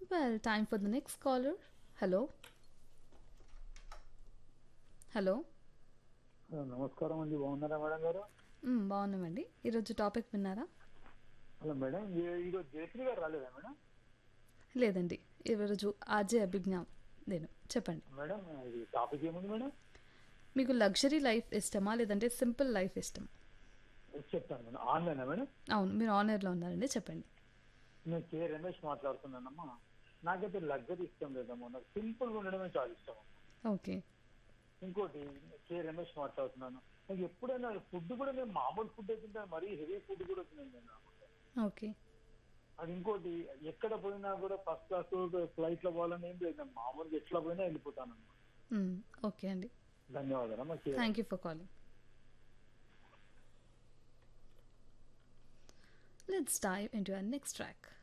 Well, time for the next caller. Hello. Hello నమస్కారం అండి బాగున్నారా మేడం గారు మ్, బాగున్నామండి ఈరోజు టాపిక్ విన్నారా హలో మేడం ఈ- ఈరోజు జయశ్రీ గారు రాలేదా మేడం లేదండి ఈరోజు ఆర్జే అభిజ్ఞా నేను చెప్పండి మేడం ఇది టాపిక్ ఏముంది మేడం మీకు లగ్జరీ లైఫ్ ఇష్టమా లేదంటే సింపుల్ లైఫ్ ఇష్టమా చెప్తాను మేడం ఆన్లైనా మేడం అవును మీరు ఆనర్లో ఉన్నారండి చెప్పండి నేను కే రమేష్ మాట్లాడుతున్నానమ్మా నాకైతే లగ్జరీ ఇష్టం లేదమ్మా నాకు సింపుల్గా ఉండడమే చాలా ఇష్టం ఓకే ఇంకోటి కే రమేష్ మాట్లాడుతున్నాను నాకు ఎప్పుడైనా ఫుడ్ కూడా నేను మామూలు ఫుడ్ తింటాను మరీ హెవీ ఫుడ్ కూడా తిన్నాను నేను ఓకే అది ఇంకోటి ఎక్కడ పోయినా కూడా ఫస్ట్ క్లాస్ ఫ్లైట్ లో పోవాలని ఏం లేదు నేను మామూలుగా ఎట్లా పోయినా వెళ్ళిపోతాను మ్, ఓకే అండి ధన్యవాదాలు అమ్మా K thank you for calling let's dive into our next track